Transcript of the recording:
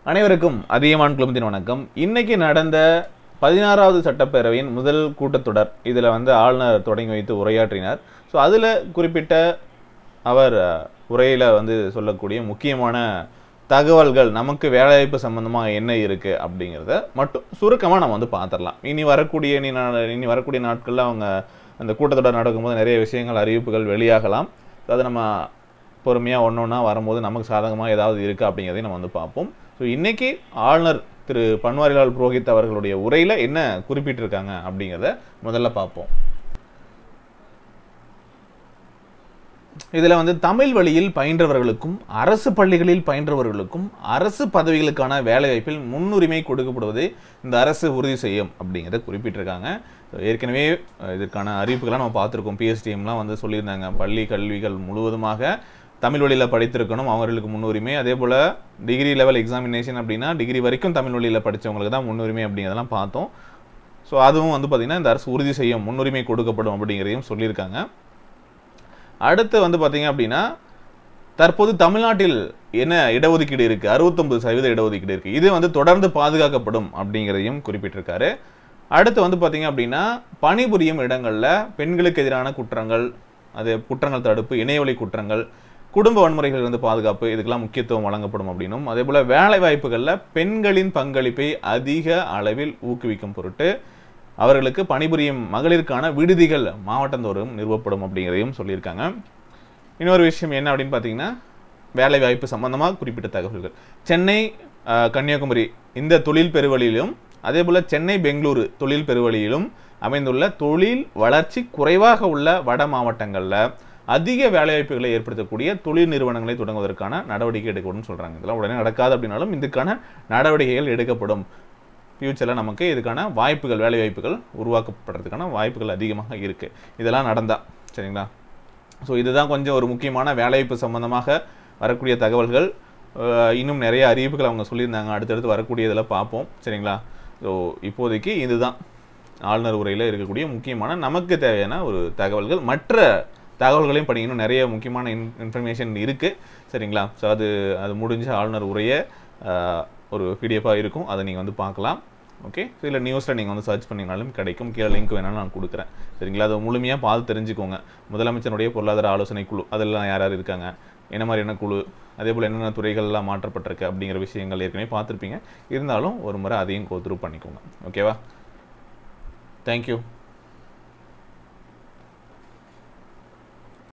அனைவருக்கும் அதிகமான குழுமத்தின் வணக்கம் இன்னைக்கு நடந்த பதினாறாவது சட்டப்பேரவையின் முதல் கூட்டத்தொடர் இதில் வந்து ஆளுநர் தொடங்கி வைத்து உரையாற்றினார் ஸோ அதில் குறிப்பிட்ட அவர் உரையில் வந்து சொல்லக்கூடிய முக்கியமான தகவல்கள் நமக்கு வேலைவாய்ப்பு சம்பந்தமாக என்ன இருக்குது அப்படிங்கிறத மட்டும் சுருக்கமாக நம்ம வந்து பார்த்துடலாம் இனி வரக்கூடிய இனி நா- இனி வரக்கூடிய நாட்களில் அவங்க அந்த கூட்டத்தொடர் நடக்கும்போது நிறைய விஷயங்கள் அறிவிப்புகள் வெளியாகலாம் So அதை நம்ம பொறுமையாக ஒன்று ஒன்றா வரும்போது நமக்கு சாதகமாக ஏதாவது இருக்குது அப்படிங்கிறதையும் நம்ம வந்து பார்ப்போம் ஸோ இன்னைக்கு ஆளுநர் திரு பன்வாரிலால் புரோஹித் அவர்களுடைய உரையில் என்ன குறிப்பிட்டிருக்காங்க அப்படிங்கிறத முதல்ல பார்ப்போம் இதில் வந்து தமிழ் வழியில் பயின்றவர்களுக்கும் அரசு பள்ளிகளில் பயின்றவர்களுக்கும் அரசு பதவிகளுக்கான வேலைவாய்ப்பில் முன்னுரிமை கொடுக்கப்படுவதை இந்த அரசு உறுதி செய்யும் அப்படிங்கிறத குறிப்பிட்டிருக்காங்க So, ஏற்கனவே அஹ், இதற்கான அறிவிப்புகள்லாம் நம்ம பார்த்துருக்கோம் பிஎஸ்டிஎம்லாம் வந்து சொல்லியிருந்தாங்க பள்ளி கல்விகள் முழுவதுமாக தமிழ் வழியில் படித்திருக்கணும் அவர்களுக்கு முன்னுரிமை அதே போல் டிகிரி லெவல் எக்ஸாமினேஷன் அப்படின்னா டிகிரி வரைக்கும் தமிழ் வழியில் படித்தவங்களுக்கு தான் முன்னுரிமை அப்படிங்கிறதெல்லாம் பார்த்தோம் ஸோ அதுவும் வந்து பார்த்திங்கன்னா இந்த அரசு உறுதி செய்யும் முன்னுரிமை கொடுக்கப்படும் அப்படிங்கிறதையும் சொல்லியிருக்காங்க அடுத்து வந்து பார்த்தீங்க அப்படின்னா தற்போது தமிழ்நாட்டில் என்ன இடஒதுக்கீடு இருக்கு அறுபத்தொன்பது சதவீத இடஒதுக்கீடு இருக்கு இது வந்து தொடர்ந்து பாதுகாக்கப்படும் அப்படிங்கிறதையும் குறிப்பிட்டிருக்காரு அடுத்து வந்து பார்த்தீங்க அப்படின்னா பணிபுரியும் இடங்கள்ல பெண்களுக்கு எதிரான குற்றங்கள் அது குற்றங்கள் தடுப்பு இணையவழி குற்றங்கள் குடும்ப வன்முறைகள் இருந்து பாதுகாப்பு இதுக்கெல்லாம் முக்கியத்துவம் வழங்கப்படும் அப்படின்னும் அதே போல வேலை வாய்ப்புகளில் பெண்களின் பங்களிப்பை அதிக அளவில் ஊக்குவிக்கும் பொருட்டு அவர்களுக்கு பணிபுரியும் மகளிருக்கான விடுதிகள் மாவட்டந்தோறும் நிறுவப்படும் அப்படிங்கிறதையும் சொல்லியிருக்காங்க இன்னொரு விஷயம் என்ன அப்படின்னு பார்த்தீங்கன்னா வேலை வாய்ப்பு சம்பந்தமாக குறிப்பிட்ட தகவல்கள் சென்னை அஹ், கன்னியாகுமரி இந்த தொழில் பெருவழியிலும் அதே போல் சென்னை பெங்களூரு தொழில் பெருவழியிலும் அமைந்துள்ள தொழில் வளர்ச்சி குறைவாக உள்ள வட மாவட்டங்களில் அதிக வேலைவாய்ப்புகளை ஏற்படுத்தக்கூடிய தொழில் நிறுவனங்களை தொடங்குவதற்கான நடவடிக்கை எடுக்கணும்னு சொல்கிறாங்க இதெல்லாம் உடனே நடக்காது அப்படின்னாலும் இதுக்கான நடவடிக்கைகள் எடுக்கப்படும் ஃப்யூச்சரில் நமக்கு இதுக்கான வாய்ப்புகள் வேலை வாய்ப்புகள் உருவாக்கப்படுறதுக்கான வாய்ப்புகள் அதிகமாக இருக்குது இதெல்லாம் நடந்தா சரிங்களா ஸோ இதுதான் கொஞ்சம் ஒரு முக்கியமான வேலைவாய்ப்பு சம்பந்தமாக வரக்கூடிய தகவல்கள் அஹ் இன்னும் நிறைய அறிவிப்புகள் அவங்க சொல்லியிருந்தாங்க அடுத்தடுத்து வரக்கூடிய இதில் பார்ப்போம் சரிங்களா ஸோ இப்போதைக்கு இதுதான் ஆளுநர் உரையில் இருக்கக்கூடிய முக்கியமான நமக்கு தேவையான ஒரு தகவல்கள் மற்ற தகவல்களையும் படி இன்னும் நிறைய முக்கியமான இன் இன்ஃபர்மேஷன் இருக்குது சரிங்களா ஸோ அது அது முடிஞ்ச ஆளுநர் உரையை அஹ், ஒரு பிடிஎஃபாக இருக்கும் அதை நீங்கள் வந்து பார்க்கலாம் ஓகே ஸோ இல்லை நியூஸில் நீங்கள் வந்து சர்ச் பண்ணிங்கனாலும் கிடைக்கும் கீழே லிங்க் வேணாலும் நான் கொடுக்குறேன் சரிங்களா அதை முழுமையாக பார்த்து தெரிஞ்சுக்கோங்க முதலமைச்சருடைய பொருளாதார ஆலோசனை குழு அதெல்லாம் யார் யார் இருக்காங்க என்ன மாதிரியான குழு அதே போல் என்னென்ன துறைகள்லாம் மாற்றப்பட்டிருக்கு அப்படிங்கிற விஷயங்கள் ஏற்கனவே பார்த்துருப்பீங்க இருந்தாலும் ஒரு முறை அதையும் கோத்ரூ பண்ணிக்கோங்க ஓகேவா தேங்க்யூ